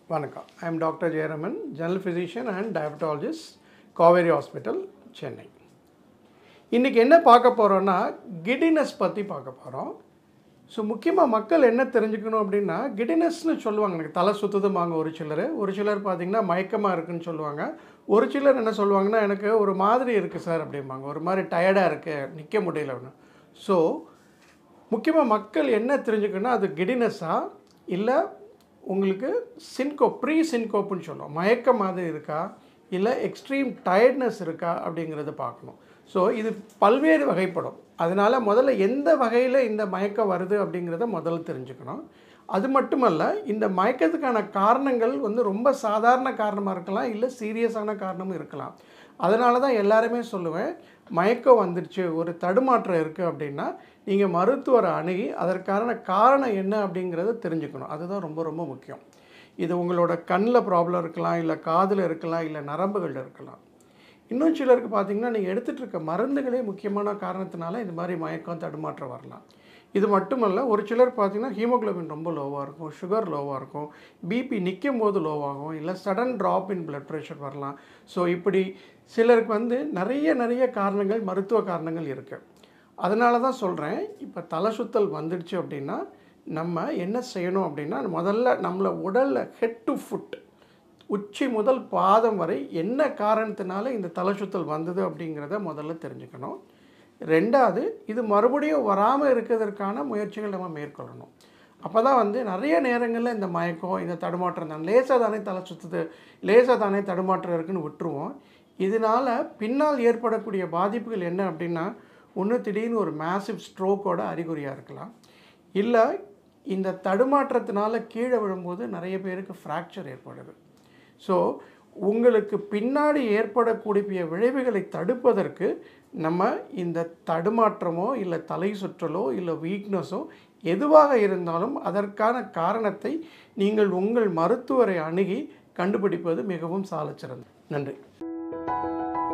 வணக்கம் I am doctor Jayaraman general physician and diabetologist Kaveri hospital Chennai இன்றைக்கி என்ன பார்க்க போகிறோன்னா கிடினஸ் பற்றி பார்க்க போகிறோம் ஸோ முக்கியமாக மக்கள் என்ன தெரிஞ்சுக்கணும் அப்படின்னா கிடினஸ்னு சொல்லுவாங்க எனக்கு தலை சுற்றுதுமாங்க ஒரு சிலர் ஒரு சிலர் பார்த்திங்கன்னா மயக்கமாக இருக்குன்னு சொல்லுவாங்க ஒரு சிலர் என்ன சொல்லுவாங்கன்னா எனக்கு ஒரு மாதிரி இருக்குது சார் அப்படிம்பாங்க ஒரு மாதிரி டயர்டாக இருக்குது நிற்க முடியல அப்படின்னு ஸோ முக்கியமாக மக்கள் என்ன தெரிஞ்சுக்கணும்னா அது கிடினஸா இல்லை உங்களுக்கு சின்கோ ப்ரீ சின்கோப்புன்னு சொல்லுவோம் மயக்கம் மாதிரி இருக்கா இல்லை எக்ஸ்ட்ரீம் டயர்ட்னஸ் இருக்கா அப்படிங்கிறத பார்க்கணும் ஸோ இது பல்வேறு வகைப்படும் அதனால் முதல்ல எந்த வகையில் இந்த மயக்கம் வருது அப்படிங்கிறத முதல்ல தெரிஞ்சுக்கணும் அது மட்டுமல்ல இந்த மயக்கத்துக்கான காரணங்கள் வந்து ரொம்ப சாதாரண காரணமாக இருக்கலாம் இல்லை சீரியஸான காரணமும் இருக்கலாம் அதனால தான் எல்லாருமே சொல்லுவேன் மயக்கம் வந்துடுச்சு ஒரு தடுமாற்றம் இருக்குது அப்படின்னா நீங்கள் மருத்துவரை அணுகி அதற்கான காரணம் என்ன அப்படிங்கிறத தெரிஞ்சுக்கணும் அதுதான் ரொம்ப ரொம்ப முக்கியம் இது உங்களோட கண்ணில் ப்ராப்ளம் இருக்கலாம் இல்லை காதில் இருக்கலாம் இல்லை நரம்புகள் இருக்கலாம் இன்னும் சிலருக்கு பார்த்தீங்கன்னா நீங்கள் எடுத்துகிட்டு இருக்க மருந்துகளே முக்கியமான காரணத்தினால இந்த மாதிரி மயக்கம் தடுமாற்றம் வரலாம் இது மட்டுமல்ல ஒரு சிலர் பார்த்தீங்கன்னா ஹீமோகுளோபின் ரொம்ப லோவாக இருக்கும் சுகர் லோவாக இருக்கும் பிபி நிற்கும் போது லோவாகும் இல்லை sudden drop in blood pressure வரலாம் ஸோ இப்படி சிலருக்கு வந்து நிறைய நிறைய காரணங்கள் மருத்துவ காரணங்கள் இருக்குது அதனால தான் சொல்கிறேன் இப்போ தலை சுத்தல் வந்துடுச்சு அப்படின்னா நம்ம என்ன செய்யணும் அப்படின்னா முதல்ல நம்மளை உடலில் ஹெட் டு ஃபுட் உச்சி முதல் பாதம் வரை என்ன காரணத்தினால இந்த தலை சுத்தல் வந்தது அப்படிங்கிறத முதல்ல தெரிஞ்சுக்கணும் ரெண்டாவது இது மறுபடியும் வராமல் இருக்கிறதுக்கான முயற்சிகள் நம்ம மேற்கொள்ளணும் அப்போ தான் வந்து நிறைய நேரங்களில் இந்த மயக்கம் இந்த தடுமாற்றம் தான் லேசாக தானே தலை சுற்றுது லேசாக தானே தடுமாற்றம் இருக்குன்னு விட்டுருவோம் இதனால் பின்னால் ஏற்படக்கூடிய பாதிப்புகள் என்ன அப்படின்னா ஒன்று திடீர்னு ஒரு மேசிவ் ஸ்ட்ரோக்கோட அறிகுறியாக இருக்கலாம் இல்லை இந்த தடுமாற்றத்தினால கீழே விழும்போது நிறைய பேருக்கு ஃப்ராக்சர் ஏற்படுது ஸோ உங்களுக்கு பின்னாடி ஏற்படக்கூடிய விளைவுகளை தடுப்பதற்கு நம்ம இந்த தடுமாற்றமோ இல்லை தலை சுற்றலோ இல்லை வீக்னஸோ எதுவாக இருந்தாலும் அதற்கான காரணத்தை நீங்கள் உங்கள் மருத்துவரை அணுகி கண்டுபிடிப்பது மிகவும் சாலச்சிறந்தது நன்றி